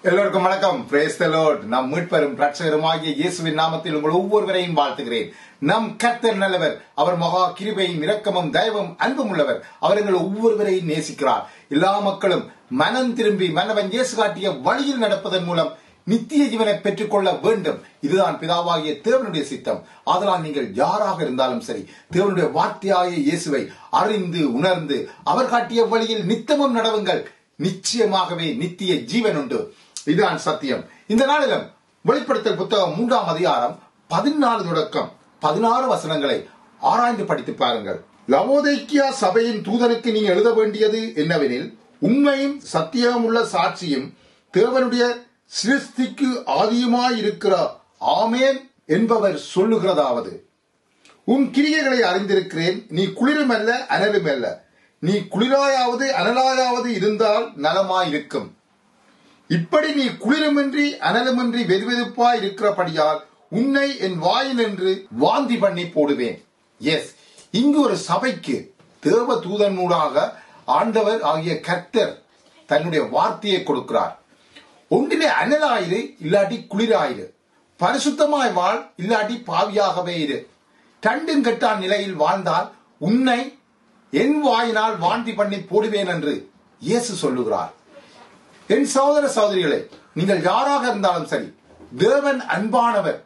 எல்லோருக்கும் வணக்கம் பிரேஸ் த லார்ட் நம் மீட்பெரும் ரட்சகருமாகிய இயேசுவின் நாமத்தில் உங்கள் ஒவ்வொருவரையும் வாழ்த்துகிறேன் நம் கர்த்தர் நல்லவர் அவர் மகா கிருபையும் இரக்கமும் தயவும் அன்பும் உள்ளவர் அவர் எங்கள் ஒவ்வொருவரையும் நேசிக்கிறார் எல்லா மக்களும் மனம் திரும்பி மன்னவன் இயேசு காட்டிய வழியில் நடப்பதன் மூலம் நித்திய ஜீவனை பெற்றுக்கொள்ள வேண்டும் இதுதான் பிதாவாகிய தேவனுடைய சித்தம் ஆதலால் நீங்கள் யாராக இருந்தாலும் சரி தேவனுடைய வார்த்தையாகிய இயேசுவை அறிந்து உணர்ந்து அவர் காட்டிய வழியில் நித்தமும் நடவுங்கள் நிச்சயமாகவே நித்திய ஜீவன் உண்டு இதுதான் சத்தியம் இந்த நாளிலும் வெளிப்படுத்தல் புத்தகம் மூன்றாம் அதிகாரம் பதினாலு தொடக்கம் பதினாறு வசனங்களை ஆராய்ந்து படித்து பாருங்கள் லவோதைக்கியா சபையின் தூதனுக்கு நீ எழுத வேண்டியது என்னவெனில் உண்மையும் சத்தியமுள்ள சாட்சியும் தேவனுடைய சிருஷ்டிக்கு ஆதியுமாயிருக்கிற ஆமேன் என்பவர் சொல்லுகிறதாவது உன் கிரியைகளை அறிந்திருக்கிறேன் நீ குளிரும் அல்ல அனலும் அல்ல நீ குளிராயாவது அனலாயாவது இருந்தால் நலமாயிருக்கும் இப்படி நீ குளிருமின்றி அனலுமின்றி வெதுவெதுப்பாய் இருக்கிறபடியால் உன்னை என் வாயினின்று வாந்தி பண்ணி போடுவேன் எஸ் இங்கு ஒரு சபைக்கு தேவ தூதனூடாக ஆண்டவர் ஆகிய கர்த்தர் தன்னுடைய வார்த்தையை கொடுக்கிறார் ஒன்றிலே அனலாயிரு இல்லாட்டி குளிராயிரு பரிசுத்தமாய் வாழ் இல்லாட்டி பாவியாகவே இரு தண்டும் கெட்டான் நிலையில் வாழ்ந்தால் உன்னை என் வாயினால் வாந்தி பண்ணி போடுவேன் என்று இயேசு சொல்லுகிறார் என் சகோதர சகோதரிகளே நீங்கள் யாராக இருந்தாலும் சரி தேவன் அன்பானவர்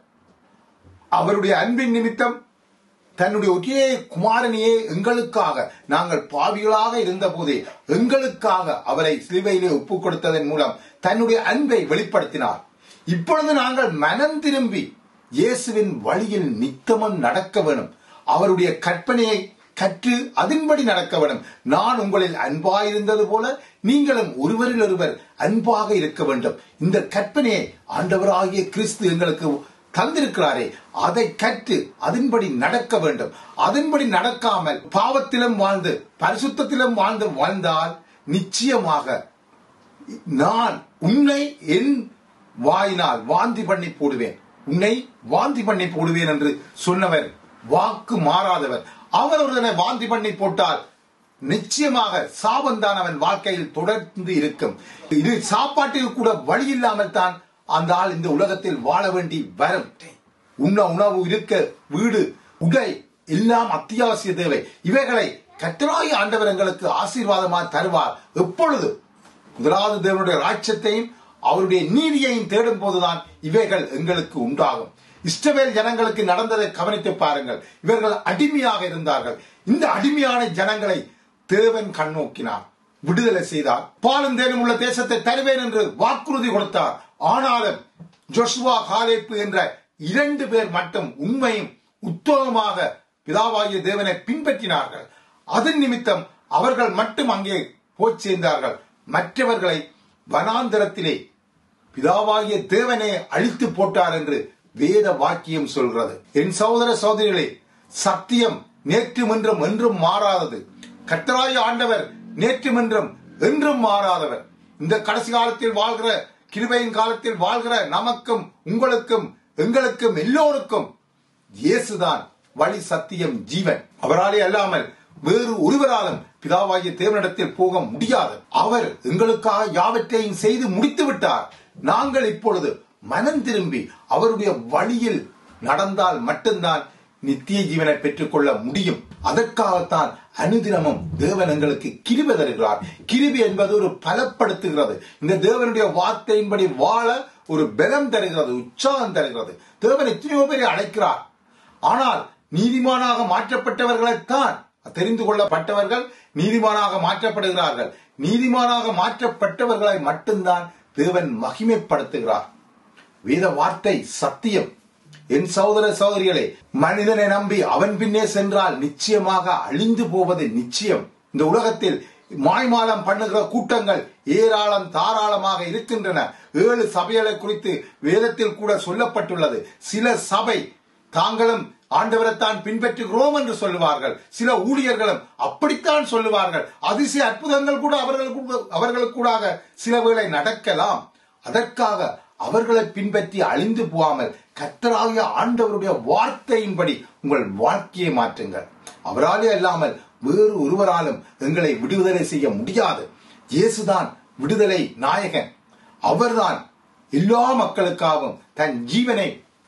அவருடைய அன்பின் நிமித்தம் தன்னுடைய ஒரே குமாரனையே எங்களுக்காக நாங்கள் பாவிகளாக இருந்த போதே எங்களுக்காக அவரை சிலுவையிலே ஒப்புக் கொடுத்ததன் மூலம் தன்னுடைய அன்பை வெளிப்படுத்தினார் இப்பொழுது நாங்கள் மனம் திரும்பி இயேசுவின் வழியில் நித்தமும் நடக்க வேணும் அவருடைய கற்பனையை கற்று அதன்படி நடக்க வேண்டும் நான் உங்களில் அன்பாயிருந்தது போல நீங்களும் ஒருவரில் ஒருவர் அன்பாக இருக்க வேண்டும் இந்த கற்பனையை ஆண்டவராகிய கிறிஸ்து எங்களுக்கு தந்திருக்கிறாரே அதை கற்று அதன்படி நடக்க வேண்டும் அதன்படி நடக்காமல் பாவத்திலும் வாழ்ந்து பரிசுத்தத்திலும் வாழ்ந்து வாழ்ந்தால் நிச்சயமாக நான் உன்னை என் வாயினால் வாந்தி பண்ணி போடுவேன் உன்னை வாந்தி பண்ணி போடுவேன் என்று சொன்னவர் வாக்கு மாறாதவர் அவர் ஒருவனை வாந்தி பண்ணி போட்டால் நிச்சயமாக சாபந்தான் அவன் வாழ்க்கையில் தொடர்ந்து இருக்கும் இது சாப்பாட்டுக்கு கூட வழி இல்லாமல் தான் அந்த ஆள் இந்த உலகத்தில் வாழ வேண்டி வரும் உண்ண உணவு இருக்க வீடு உடை எல்லாம் அத்தியாவசிய தேவை இவைகளை கத்தராய் ஆண்டவர் எங்களுக்கு ஆசீர்வாதமாக தருவார் எப்பொழுது முதலாவது தேவனுடைய ராட்சத்தையும் அவருடைய நீதியையும் தேடும் போதுதான் இவைகள் எங்களுக்கு உண்டாகும் இஸ்ரவேல் ஜனங்களுக்கு நடந்ததை கவனித்து பாருங்கள் இவர்கள் அடிமையாக இருந்தார்கள் இந்த அடிமையான ஜனங்களை தேவன் கண்ணோக்கினார் விடுதலை செய்தார் பாலும் தேனும் உள்ள தேசத்தை தருவேன் என்று வாக்குறுதி கொடுத்தார் ஆனாலும் ஜொசுவா காலேப்பு என்ற இரண்டு பேர் மட்டும் உண்மையும் உத்தமமாக பிதாவாகிய தேவனை பின்பற்றினார்கள் அதன் நிமித்தம் அவர்கள் மட்டும் அங்கே போய் சேர்ந்தார்கள் மற்றவர்களை வனாந்தரத்திலே பிதாவாகிய தேவனை அழித்து போட்டார் என்று வேத வாக்கியம் சொல்கிறது என் சகோதர சகோதரிகளே சத்தியம் நேற்றும் என்றும் என்றும் மாறாதது கத்தராய ஆண்டவர் நேற்றும் என்றும் என்றும் மாறாதவர் இந்த கடைசி காலத்தில் வாழ்கிற கிருபையின் காலத்தில் வாழ்கிற நமக்கும் உங்களுக்கும் எங்களுக்கும் எல்லோருக்கும் இயேசுதான் வழி சத்தியம் ஜீவன் அவராலே அல்லாமல் வேறு ஒருவராலும் பிதாவாகிய தேவனிடத்தில் போக முடியாது அவர் எங்களுக்காக யாவற்றையும் செய்து முடித்து விட்டார் நாங்கள் இப்பொழுது மனம் திரும்பி அவருடைய வழியில் நடந்தால் மட்டும்தான் நித்திய ஜீவனை பெற்றுக்கொள்ள முடியும் அதற்காகத்தான் அனுதினமும் தேவன் எங்களுக்கு கிருபை தருகிறார் கிருபி என்பது ஒரு பலப்படுத்துகிறது இந்த தேவனுடைய வார்த்தையின்படி வாழ ஒரு பலம் தருகிறது உற்சாகம் தருகிறது தேவன் எத்தனையோ பேரை அழைக்கிறார் ஆனால் நீதிமானாக மாற்றப்பட்டவர்களைத்தான் தெரிந்து கொள்ளப்பட்டவர்கள் நீதிமானாக மாற்றப்படுகிறார்கள் நீதிமானாக மாற்றப்பட்டவர்களை மட்டும்தான் தேவன் மகிமைப்படுத்துகிறார் வேத வார்த்தை சத்தியம் என் சகோதர சகோதரிகளே மனிதனை நம்பி அவன் பின்னே சென்றால் நிச்சயமாக அழிந்து போவது நிச்சயம் இந்த உலகத்தில் மாய்மாலம் பண்ணுகிற கூட்டங்கள் ஏராளம் தாராளமாக இருக்கின்றன ஏழு சபைகளை குறித்து வேதத்தில் கூட சொல்லப்பட்டுள்ளது சில சபை தாங்களும் ஆண்டவரைத்தான் பின்பற்றுகிறோம் என்று சொல்லுவார்கள் சில ஊழியர்களும் அப்படித்தான் சொல்லுவார்கள் அதிசய அற்புதங்கள் கூட அவர்களுக்கு அவர்களுக்கு கூடாக சில வேளை நடக்கலாம் அதற்காக அவர்களை பின்பற்றி அழிந்து போகாமல் கத்தராகிய ஆண்டவருடைய வார்த்தையின்படி உங்கள் வாழ்க்கையை மாற்றுங்கள் அவராலே அல்லாமல் வேறு ஒருவராலும் எங்களை விடுதலை செய்ய முடியாது இயேசுதான் விடுதலை நாயகன் அவர்தான் எல்லா மக்களுக்காகவும் தன் ஜீவனை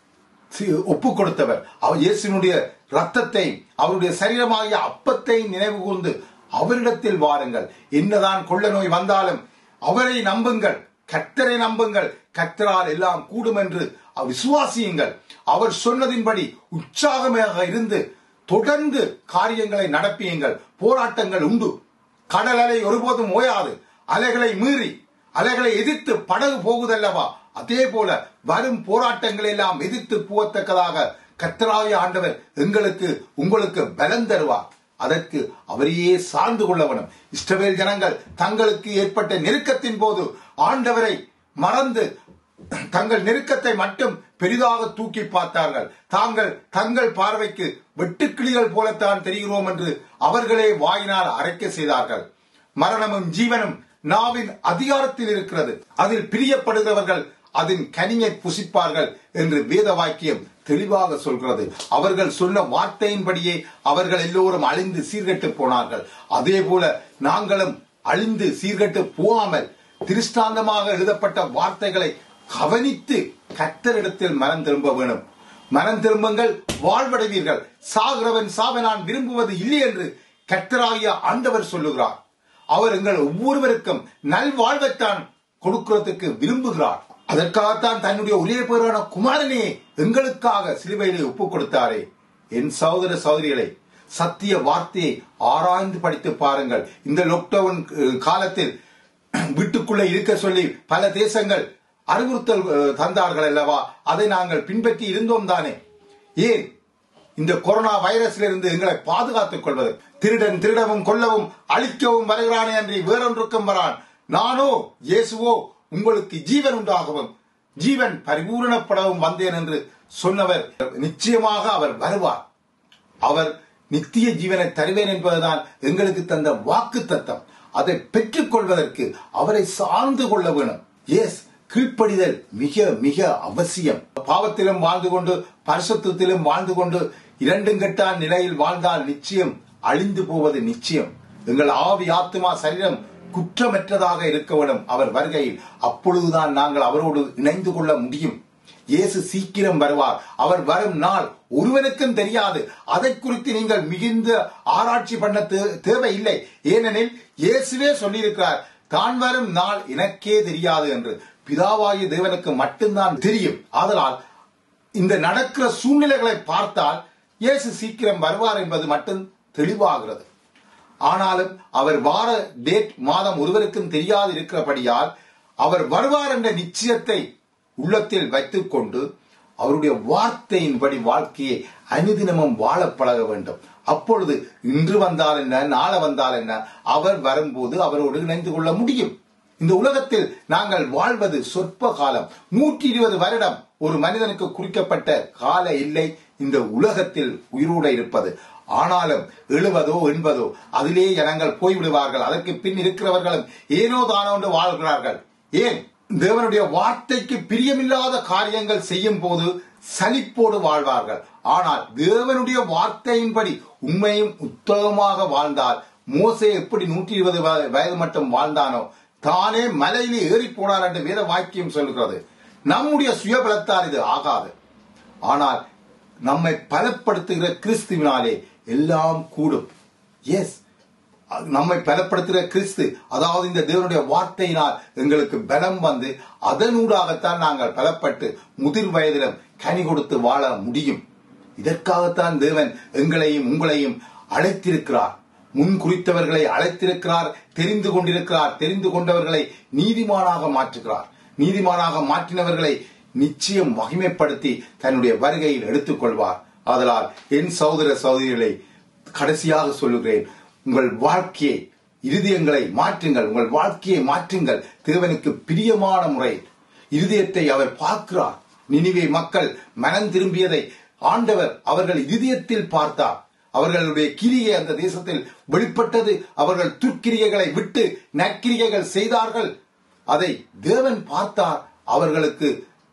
ஒப்பு கொடுத்தவர் அவர் இயேசுனுடைய ரத்தத்தை அவருடைய சரீரமாகிய அப்பத்தை நினைவு கூர்ந்து அவரிடத்தில் வாருங்கள் என்னதான் கொள்ள நோய் வந்தாலும் அவரை நம்புங்கள் கத்தரை நம்புங்கள் கத்தரால் எல்லாம் கூடும் என்று விசுவாசியுங்கள் அவர் சொன்னதின்படி உற்சாகமாக இருந்து தொடர்ந்து காரியங்களை நடப்பியுங்கள் போராட்டங்கள் உண்டு கடல் அலை ஒருபோதும் ஓயாது அலைகளை மீறி அலைகளை எதிர்த்து படகு போகுதல்லவா அதே போல வரும் போராட்டங்களை எல்லாம் எதிர்த்து போகத்தக்கதாக கத்தராய ஆண்டவர் எங்களுக்கு உங்களுக்கு பலம் தருவார் அதற்கு அவரையே சார்ந்து கொள்ளவனும் இஸ்ரவேல் ஜனங்கள் தங்களுக்கு ஏற்பட்ட நெருக்கத்தின் போது ஆண்டவரை மறந்து தங்கள் நெருக்கத்தை மட்டும் பெரிதாக தூக்கி பார்த்தார்கள் தாங்கள் தங்கள் பார்வைக்கு வெட்டுக்கிளிகள் போலத்தான் தெரிகிறோம் என்று அவர்களே வாயினால் அரைக்க செய்தார்கள் மரணமும் ஜீவனும் நாவின் அதிகாரத்தில் இருக்கிறது அதில் பிரியப்படுகிறவர்கள் அதன் கனியை புசிப்பார்கள் என்று வேத வாக்கியம் தெளிவாக சொல்கிறது அவர்கள் சொன்ன வார்த்தையின்படியே அவர்கள் எல்லோரும் அழிந்து சீர்கெட்டு போனார்கள் அதே போல நாங்களும் அழிந்து சீர்கெட்டு போகாமல் திருஷ்டாந்தமாக எழுதப்பட்ட வார்த்தைகளை கவனித்து கத்தரிடத்தில் மனம் திரும்ப வேணும் மனம் திரும்புங்கள் வாழ்வடைவீர்கள் சாகிறவன் சாவ நான் விரும்புவது இல்லை என்று கத்தராகிய ஆண்டவர் சொல்லுகிறார் அவர் எங்கள் ஒவ்வொருவருக்கும் நல்வாழ்வைத்தான் கொடுக்கிறதுக்கு விரும்புகிறார் அதற்காகத்தான் தன்னுடைய ஒரே பேரான குமாரனே எங்களுக்காக சிலுவையிலே ஒப்புக் கொடுத்தாரே என் சகோதர சகோதரிகளை சத்திய வார்த்தையை ஆராய்ந்து படித்து பாருங்கள் இந்த லாக்டவுன் காலத்தில் வீட்டுக்குள்ளே இருக்க சொல்லி பல தேசங்கள் அறிவுறுத்தல் தந்தார்கள் அல்லவா அதை நாங்கள் பின்பற்றி இருந்தோம் தானே ஏன் இந்த கொரோனா வைரஸிலிருந்து எங்களை பாதுகாத்துக் கொள்வது திருடன் திருடவும் கொல்லவும் அழிக்கவும் வருகிறானே அன்றி வேறொன்றுக்கும் வரான் நானோ இயேசுவோ உங்களுக்கு ஜீவன் உண்டாகவும் ஜீவன் பரிபூரணப்படவும் வந்தேன் என்று சொன்னவர் நிச்சயமாக அவர் வருவார் அவர் நித்திய ஜீவனை தருவேன் என்பதுதான் எங்களுக்கு தந்த வாக்கு தத்தம் அதை பெற்றுக் கொள்வதற்கு அவரை சார்ந்து கொள்ள வேணும் எஸ் கீழ்ப்படிதல் மிக மிக அவசியம் பாவத்திலும் வாழ்ந்து கொண்டு பரிசுத்திலும் வாழ்ந்து கொண்டு இரண்டும் கெட்டான் நிலையில் வாழ்ந்தால் நிச்சயம் அழிந்து போவது நிச்சயம் எங்கள் ஆவி ஆத்மா சரீரம் குற்றமற்றதாக இருக்க வேண்டும் அவர் வருகையில் அப்பொழுதுதான் நாங்கள் அவரோடு இணைந்து கொள்ள முடியும் இயேசு சீக்கிரம் வருவார் அவர் வரும் நாள் ஒருவனுக்கும் தெரியாது அதை குறித்து நீங்கள் மிகுந்த ஆராய்ச்சி பண்ண தேவையில்லை ஏனெனில் இயேசுவே சொல்லியிருக்கிறார் தான் வரும் நாள் எனக்கே தெரியாது என்று பிதாவாகிய தேவனுக்கு மட்டும்தான் தெரியும் அதனால் இந்த நடக்கிற சூழ்நிலைகளை பார்த்தால் இயேசு சீக்கிரம் வருவார் என்பது மட்டும் தெளிவாகிறது ஆனாலும் அவர் வார டேட் மாதம் ஒருவருக்கும் தெரியாது இருக்கிறபடியால் அவர் வருவார் என்ற நிச்சயத்தை உள்ளத்தில் வைத்துக் கொண்டு அவருடைய வார்த்தையின்படி வாழ்க்கையை அனுதினமும் வாழ பழக வேண்டும் அப்பொழுது இன்று வந்தால் என்ன நாளை வந்தால் என்ன அவர் வரும்போது அவரோடு இணைந்து கொள்ள முடியும் இந்த உலகத்தில் நாங்கள் வாழ்வது சொற்ப காலம் நூற்றி இருபது வருடம் ஒரு மனிதனுக்கு குறிக்கப்பட்ட கால இல்லை இந்த உலகத்தில் உயிரோட இருப்பது ஆனாலும் எழுபதோ எண்பதோ அதிலே ஜனங்கள் போய்விடுவார்கள் அதற்கு பின் இருக்கிறவர்களும் ஏனோ தானோ என்று வாழ்கிறார்கள் ஏன் தேவனுடைய வார்த்தைக்கு பிரியமில்லாத காரியங்கள் செய்யும் போது சலிப்போடு வாழ்வார்கள் ஆனால் தேவனுடைய வார்த்தையின்படி உண்மையும் உத்தமமாக வாழ்ந்தால் மோசே எப்படி நூற்றி இருபது வயது மட்டும் வாழ்ந்தானோ தானே மலையிலே ஏறி போனார் என்று வேத வாக்கியம் சொல்கிறது நம்முடைய சுயபலத்தால் இது ஆகாது ஆனால் நம்மை பலப்படுத்துகிற கிறிஸ்துவினாலே எல்லாம் கூடும் எஸ் நம்மை பலப்படுத்துகிற கிறிஸ்து அதாவது இந்த தேவனுடைய வார்த்தையினால் எங்களுக்கு பலம் வந்து அதனூடாகத்தான் நாங்கள் பலப்பட்டு முதிர் வயதிலும் கனி கொடுத்து வாழ முடியும் இதற்காகத்தான் தேவன் எங்களையும் உங்களையும் அழைத்திருக்கிறார் முன் குறித்தவர்களை அழைத்திருக்கிறார் தெரிந்து கொண்டிருக்கிறார் தெரிந்து கொண்டவர்களை நீதிமானாக மாற்றுகிறார் நீதிமானாக மாற்றினவர்களை நிச்சயம் மகிமைப்படுத்தி தன்னுடைய வருகையில் எடுத்துக் கொள்வார் அதனால் என் சகோதர சகோதரிகளை கடைசியாக சொல்லுகிறேன் உங்கள் வாழ்க்கையை இருதயங்களை மாற்றுங்கள் உங்கள் வாழ்க்கையை மாற்றுங்கள் தேவனுக்கு பிரியமான முறை இருதயத்தை அவர் பார்க்கிறார் நினிவே மக்கள் மனம் திரும்பியதை ஆண்டவர் அவர்கள் இருதயத்தில் பார்த்தார் அவர்களுடைய கிரியை அந்த தேசத்தில் வெளிப்பட்டது அவர்கள் துர்க்கிரியைகளை விட்டு நற்கிரியைகள் செய்தார்கள் அதை தேவன் பார்த்தார் அவர்களுக்கு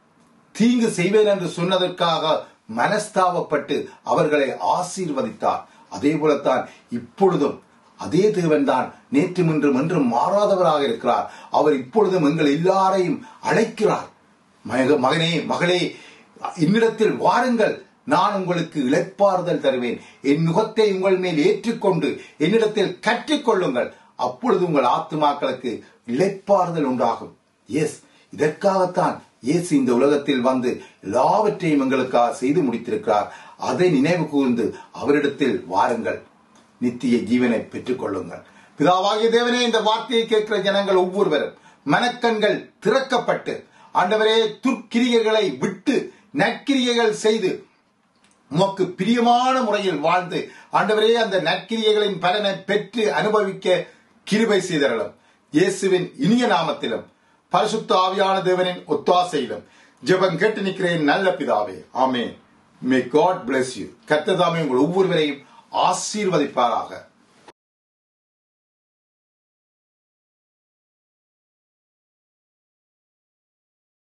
தீங்கு செய்வேன் என்று சொன்னதற்காக மனஸ்தாபப்பட்டு அவர்களை ஆசீர்வதித்தார் அதே போலத்தான் இப்பொழுதும் அதே தேவன் தான் நேற்று இன்றும் என்றும் மாறாதவராக இருக்கிறார் அவர் இப்பொழுதும் எங்கள் எல்லாரையும் அழைக்கிறார் மக- மகனே மகளே என்னிடத்தில் வாருங்கள் நான் உங்களுக்கு இளைப்பாறுதல் தருவேன் என் நுகத்தை உங்கள் மேல் ஏற்றுக்கொண்டு என்னிடத்தில் கற்றுக்கொள்ளுங்கள் அப்பொழுது உங்கள் ஆத்துமாக்களுக்கு இளைப்பாறுதல் உண்டாகும் எஸ் இதற்காகத்தான் இயேசு இந்த உலகத்தில் வந்து எல்லாவற்றையும் எங்களுக்காக செய்து முடித்திருக்கிறார் அதை நினைவு கூர்ந்து அவரிடத்தில் வாருங்கள் நித்திய ஜீவனை பெற்றுக் கொள்ளுங்கள் பிதாவாகிய தேவனே இந்த வார்த்தையை கேட்கிற ஜனங்கள் ஒவ்வொருவரும் மனக்கண்கள் திறக்கப்பட்டு ஆண்டவரே துர்க்கிரியைகளை விட்டு நற்கிரியைகள் செய்து உமக்கு பிரியமான முறையில் வாழ்ந்து ஆண்டவரே அந்த நற்கிரியைகளின் பலனை பெற்று அனுபவிக்க கிருபை செய்தரலும் இயேசுவின் இனிய நாமத்திலும் பரிசுத்த ஆவியான தேவனின் ஒத்தாசையிலும் ஜெபம் கேட்டு நிற்கிறேன் நல்ல பிதாவே amen may God bless you கர்த்ததாமே உங்கள் ஒவ்வொருவரையும் ஆசீர்வதிப்பாராக